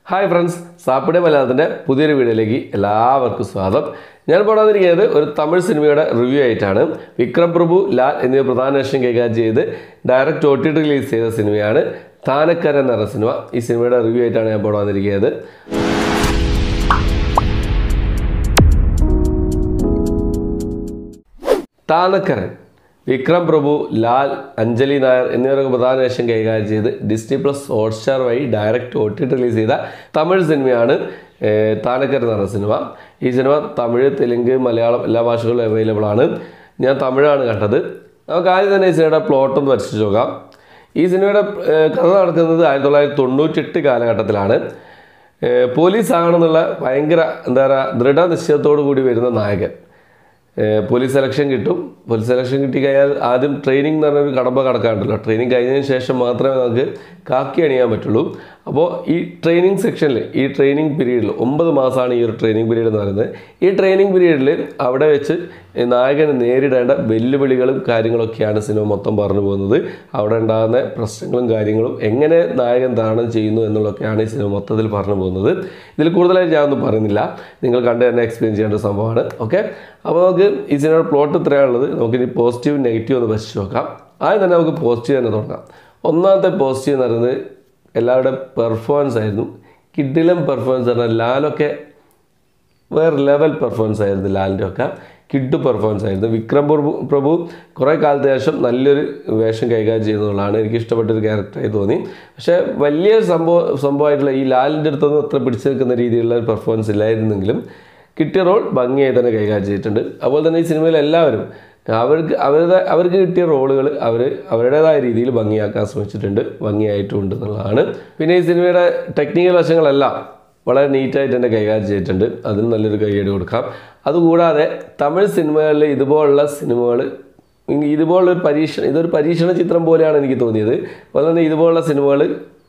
hi friends സാപ്പിടെ മലയാളത്തിൻ്റെ പുതിയൊരു വീഡിയോയിലേക്ക് എല്ലാവർക്കും സ്വാഗതം ഞാൻ പോടാതിരിക്കുന്നത് ഒരു തമിഴ് സിനിമയുടെ റിവ്യൂ ആയിട്ടാണ് വിക്രം പ്രഭു ലാൽ എന്നിവ പ്രധാന വേഷം കൈകാര്യം ചെയ്ത് direct O T T release ചെയ്ത സിനിമയാണ് താനക്കര എന്ന പറഞ്ഞ സിനിമ ഈ സിനിമയുടെ റിവ്യൂ ആയിട്ടാണ് ഞാൻ പോടാതിരിക്കുന്നത് താനക്കരൻ വിക്രം പ്രഭു ലാൽ അഞ്ജലി നായർ എന്നിവരൊക്കെ പ്രധാന വേഷം കൈകാര്യം ചെയ്ത് ഡിസ്നി പ്ലസ് ഹോട്ട്സ്റ്റാർ വഴി direct O T T release ചെയ്ത തമിഴ് സിനിമയാണ് ഏർ, താനക്കരൻ എന്ന് പറഞ്ഞ സിനിമ ഈ സിനിമ തമിഴ് തെലുങ്ക് മലയാളം എല്ലാ ഭാഷകളിലും അവൈലബിൾ ആണ് ഞാൻ തമിഴാണ് കണ്ടത് നമുക്ക് ആദ്യം തന്നെ ഈ സിനിമയുടെ പ്ലോട്ട് ഒന്ന് പരിശോധിച്ച് നോക്കാം ഈ സിനിമയുടെ ഏർ, കഥ നടക്കുന്നത് ആയിരത്തി തൊള്ളായിരത്തി തൊണ്ണൂറ്റെട്ട് കാലഘട്ടത്തിലാണ് ഏർ, പോലീസ് ആണെന്നുള്ള ഭയങ്കര എന്താ പറയുക ദൃഢനിശ്ചയത്തോടു കൂടി വരുന്ന നായകൻ ഏഹ് പോലീസ് സെലക്ഷൻ കിട്ടും പോലീസ് സെലക്ഷൻ കിട്ടിക്കഴിഞ്ഞാൽ ആദ്യം ട്രെയിനിങ് എന്ന് പറഞ്ഞൊരു കടമ്പ കടക്കാണ്ടല്ലോ ട്രെയിനിങ് കഴിഞ്ഞതിന് ശേഷം മാത്രമേ നമുക്ക് കാക്കി അണിയാൻ പറ്റുള്ളൂ അപ്പോൾ ഈ ട്രെയിനിങ് സെക്ഷനിൽ ഈ ട്രെയിനിങ് പീരീഡിൽ ഒമ്പത് മാസമാണ് ഈ ഒരു ട്രെയിനിങ് പീരീഡ് എന്ന് പറയുന്നത് ഈ ട്രെയിനിങ് പീരീഡിൽ അവിടെ വെച്ച് ഈ നായകന് നേരിടേണ്ട വെല്ലുവിളികളും കാര്യങ്ങളൊക്കെയാണ് സിനിമ മൊത്തം പറഞ്ഞു പോകുന്നത് അവിടെ ഉണ്ടാകുന്ന പ്രശ്നങ്ങളും കാര്യങ്ങളും എങ്ങനെ നായകൻ തരണം ചെയ്യുന്നു എന്നുള്ളതൊക്കെയാണ് ഈ സിനിമ മൊത്തത്തിൽ പറഞ്ഞു പോകുന്നത് ഇതിൽ കൂടുതലായിട്ട് ഞാനൊന്നും പറയുന്നില്ല നിങ്ങൾ കണ്ട് തന്നെ എക്സ്പീരിയൻസ് ചെയ്യേണ്ട ഒരു സംഭവമാണ് ഓക്കെ അപ്പോൾ നമുക്ക് ഈ സിനിമയുടെ പ്ലോട്ട് ഇത്രയാണുള്ളത് നമുക്കിനി പോസിറ്റീവ് നെഗറ്റീവ് ഒന്ന് പരിശോധിച്ച് നോക്കാം ആദ്യം തന്നെ നമുക്ക് പോസിറ്റീവ് തന്നെ തുടങ്ങാം ഒന്നാമത്തെ പോസിറ്റീവ് എന്ന് പറയുന്നത് എല്ലാവരുടെ പെർഫോമൻസ് ആയിരുന്നു കിഡിലം പെർഫോമൻസ് പറഞ്ഞാൽ ലാലൊക്കെ വേറെ ലെവൽ പെർഫോമൻസ് ആയിരുന്നു ലാലിൻ്റെ ഒക്കെ കിഡ് പെർഫോമൻസ് ആയിരുന്നു വിക്രം പ്രഭു പ്രഭു കുറേ കാലത്തിന് ശേഷം നല്ലൊരു വേഷം കൈകാര്യം ചെയ്യുന്നതാണ് എനിക്ക് ഇഷ്ടപ്പെട്ടൊരു ക്യാരക്ടറായി തോന്നി പക്ഷേ വലിയ സംഭവം സംഭവമായിട്ടുള്ള ഈ ലാലിൻ്റെ അടുത്തൊന്നും അത്ര പിടിച്ചു നിൽക്കുന്ന രീതിയിലുള്ള ഒരു പെർഫോമൻസ് ഇല്ലായിരുന്നെങ്കിലും കിട്ടിയ റോൾ ഭംഗിയായി തന്നെ കൈകാര്യം ചെയ്തിട്ടുണ്ട് അതുപോലെ തന്നെ ഈ സിനിമയിൽ എല്ലാവരും അവർക്ക് അവരുടെ അവർക്ക് കിട്ടിയ റോളുകൾ അവർ അവരുടേതായ രീതിയിൽ ഭംഗിയാക്കാൻ ശ്രമിച്ചിട്ടുണ്ട് ഭംഗിയായിട്ടുണ്ട് എന്നുള്ളതാണ് പിന്നെ ഈ സിനിമയുടെ ടെക്നിക്കൽ വശങ്ങളെല്ലാം വളരെ നീറ്റായിട്ട് തന്നെ കൈകാര്യം ചെയ്തിട്ടുണ്ട് അതിന് നല്ലൊരു കൈയടി കൊടുക്കാം അതുകൂടാതെ തമിഴ് സിനിമകളിൽ ഇതുപോലുള്ള സിനിമകൾ ഇതുപോലുള്ള ഒരു പരീക്ഷ ഇതൊരു പരീക്ഷണ ചിത്രം പോലെയാണ് എനിക്ക് തോന്നിയത് അതുപോലെ തന്നെ ഇതുപോലുള്ള സിനിമകൾ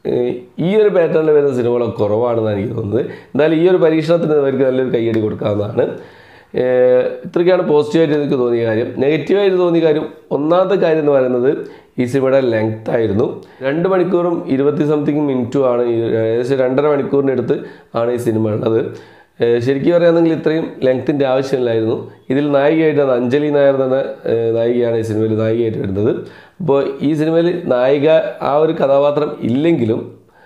ഈ ഒരു പാറ്റേണിൽ വരുന്ന സിനിമകളൊക്കെ കുറവാണെന്നാണ് എനിക്ക് തോന്നുന്നത് എന്തായാലും ഈ ഒരു പരീക്ഷണത്തിന് അവർക്ക് നല്ലൊരു കൈയടി കൊടുക്കാവുന്നതാണ് ഏഹ് ഇത്രയൊക്കെയാണ് പോസിറ്റീവായിട്ട് എനിക്ക് തോന്നിയ കാര്യം നെഗറ്റീവായിട്ട് തോന്നിയ കാര്യം ഒന്നാമത്തെ കാര്യം എന്ന് പറയുന്നത് ഈ സിനിമയുടെ ലെങ്ത് ആയിരുന്നു രണ്ട് മണിക്കൂറും ഇരുപത്തി സംതിങ് മിനിറ്റും ആണ് ഈ ഏകദേശം രണ്ടര മണിക്കൂറിൻ്റെ അടുത്ത് ആണ് ഈ സിനിമ ഉള്ളത് ഏഹ് ശരിക്കും പറയുകയാണെങ്കിൽ ഇത്രയും ലെങ്ത്തിൻ്റെ ആവശ്യമില്ലായിരുന്നു ഇതിൽ നായികയായിട്ടാണ് അഞ്ജലി നായർ എന്ന ഏഹ് നായികയാണ് ഈ സിനിമയിൽ നായികയായിട്ട് വരുന്നത് അപ്പോൾ ഈ സിനിമയിൽ നായിക ആ ഒരു കഥാപാത്രം ഇല്ലെങ്കിലും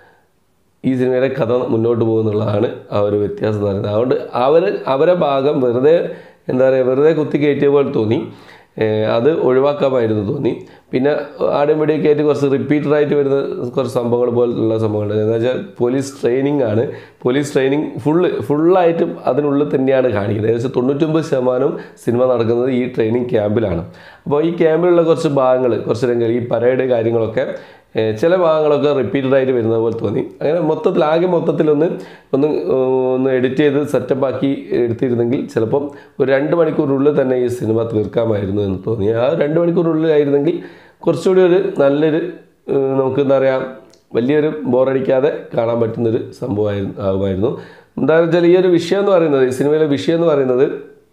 ഈ സിനിമയുടെ കഥ മുന്നോട്ട് പോകുന്നുള്ളതാണ് ആ ഒരു വ്യത്യാസം എന്ന് പറയുന്നത് അതുകൊണ്ട് അവർ അവരെ ഭാഗം വെറുതെ എന്താ പറയുക വെറുതെ കുത്തി കയറ്റിയ പോലെ തോന്നി ഏഹ് അത് ഒഴിവാക്കാമായിരുന്നു തോന്നി പിന്നെ ആടും പിടിയൊക്കെ ആയിട്ട് കുറച്ച് റിപ്പീറ്റഡ് ആയിട്ട് വരുന്ന കുറച്ച് സംഭവങ്ങൾ പോലുള്ള സംഭവങ്ങൾ എന്താ വെച്ചാൽ പോലീസ് ട്രെയിനിങ് ആണ് പോലീസ് ട്രെയിനിങ് ഫുള്ള് ഫുള്ളായിട്ടും അതിനുള്ളിൽ തന്നെയാണ് കാണിക്കുന്നത് ഏകദേശം തൊണ്ണൂറ്റൊമ്പത് ശതമാനവും സിനിമ നടക്കുന്നത് ഈ ട്രെയിനിങ് ക്യാമ്പിലാണ് അപ്പോൾ ഈ ക്യാമ്പിലുള്ള കുറച്ച് ഭാഗങ്ങൾ കുറച്ച് രംഗങ്ങൾ ഈ പരേഡ് കാര്യങ്ങളൊക്കെ ഏഹ് ചില ഭാഗങ്ങളൊക്കെ റിപ്പീറ്റഡ് ആയിട്ട് വരുന്നത് പോലെ തോന്നി അങ്ങനെ മൊത്തത്തിൽ ആകെ മൊത്തത്തിലൊന്ന് ഒന്ന് ഒന്ന് എഡിറ്റ് ചെയ്ത് സെറ്റപ്പ് ആക്കി എടുത്തിരുന്നെങ്കിൽ ചിലപ്പം ഒരു രണ്ട് മണിക്കൂറിനുള്ളിൽ തന്നെ ഈ സിനിമ തീർക്കാമായിരുന്നു എന്ന് തോന്നി ആ രണ്ട് മണിക്കൂറിനുള്ളിലായിരുന്നെങ്കിൽ കുറച്ചുകൂടി ഒരു നല്ലൊരു ഏഹ് നമുക്ക് എന്താ പറയുക വലിയൊരു ബോറടിക്കാതെ കാണാൻ പറ്റുന്നൊരു സംഭവമായിരുന്നു ആകുമായിരുന്നു എന്താണെന്ന് വെച്ചാൽ ഈ ഒരു വിഷയം എന്ന് പറയുന്നത് ഈ സിനിമയിലെ വിഷയം എന്ന് പറയുന്നത്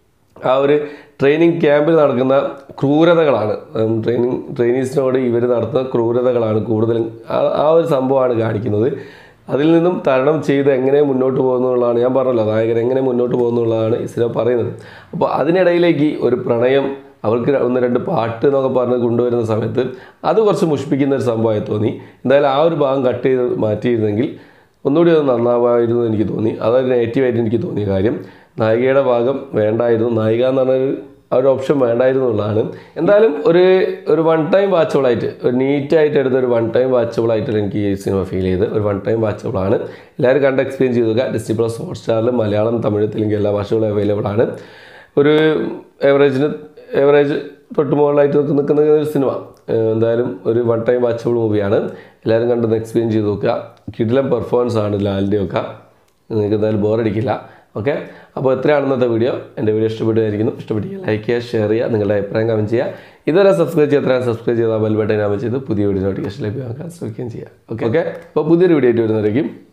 ആ ഒരു ട്രെയിനിങ് ക്യാമ്പിൽ നടക്കുന്ന ക്രൂരതകളാണ് ഉം, ട്രെയിനിങ് ട്രെയിനീസിനോട് ഇവർ നടത്തുന്ന ക്രൂരതകളാണ് കൂടുതലും ആ- ആ ഒരു സംഭവമാണ് കാണിക്കുന്നത് അതിൽ നിന്നും തരണം ചെയ്ത് എങ്ങനെ മുന്നോട്ട് പോകുന്നുള്ളതാണ് ഞാൻ പറഞ്ഞല്ലോ നായകൻ എങ്ങനെ മുന്നോട്ട് പോകുന്നുള്ളതാണ് ഈ സിനിമ പറയുന്നത് അപ്പോൾ അതിനിടയിലേക്ക് ഒരു പ്രണയം അവർക്ക് ഒന്ന് രണ്ട് പാട്ട് എന്നൊക്കെ പറഞ്ഞ് കൊണ്ടുവരുന്ന സമയത്ത് അത് കുറച്ച് മുഷിപ്പിക്കുന്ന ഒരു സംഭവമായി തോന്നി എന്തായാലും ആ ഒരു ഭാഗം കട്ട് ചെയ്ത് മാറ്റിയിരുന്നെങ്കിൽ ഒന്നുകൂടി അത് നന്നാവായിരുന്നു എനിക്ക് തോന്നി അതൊരു നെഗറ്റീവായിട്ട് എനിക്ക് തോന്നിയ കാര്യം നായികയുടെ ഭാഗം വേണ്ടായിരുന്നു നായിക എന്ന് പറഞ്ഞൊരു ആ ഒരു ഓപ്ഷൻ വേണ്ടായിരുന്നു എന്നുള്ളതാണ് എന്തായാലും ഒരു ഒരു വൺ ടൈം വാച്ചബിളായിട്ട് ഒരു നീറ്റായിട്ട് എടുത്ത ഒരു വൺ ടൈം വാച്ചബിളായിട്ട് എനിക്ക് ഈ സിനിമ ഫീൽ ചെയ്ത് ഒരു വൺ ടൈം വാച്ചബിളാണ് എല്ലാവരും കണ്ട് എക്സ്പീരിയൻസ് ചെയ്ത് നോക്കുക ഡിസ്നി പ്ലസ് ഹോട്ട്സ്റ്റാറിൽ മലയാളം തമിഴ് തെലുങ്ക് എല്ലാ ഭാഷകളും അവൈലബിൾ ആണ് ഒരു ഏവറേജിന് ഏവറേജ് തൊട്ട് മുകളിലായിട്ട് നിൽക്കുന്ന നിൽക്കുന്ന ഒരു സിനിമ ഏഹ് എന്തായാലും ഒരു വൺ ടൈം വാച്ചബിൾ മൂവിയാണ് എല്ലാവരും കണ്ടൊന്ന് എക്സ്പീരിയൻസ് ചെയ്ത് നോക്കുക കിടിലം പെർഫോമൻസ് ആണ് ലാലിൻ്റെ ഒക്കെ നിങ്ങൾക്ക് എന്തായാലും ബോറടിക്കില്ല ഓക്കെ അപ്പോൾ എത്രയാണ് ഇന്നത്തെ വീഡിയോ എൻ്റെ വീഡിയോ ഇഷ്ടപ്പെടുമായിരിക്കുന്നു ഇഷ്ടപ്പെട്ടില്ല ലൈക്ക് ചെയ്യുക ഷെയർ ചെയ്യുക നിങ്ങളുടെ അഭിപ്രായം കമൻറ്റ് ചെയ്യുക ഇതുവരെ സബ്സ്ക്രൈബ് ചെയ്യുക എത്രയാണ് സബ്സ്ക്രൈബ് ചെയ്താൽ ബെൽ ബട്ടൺ ആമ ചെയ്ത് പുതിയ വീഡിയോ നോട്ടിഫിക്കേഷൻ ലഭ്യമാക്കാൻ ശ്രമിക്കുകയും ചെയ്യുക ഓക്കെ ഓക്കെ അപ്പോൾ പുതിയൊരു വീഡിയോ ആയിട്ട് വരുന്നവരേക്കും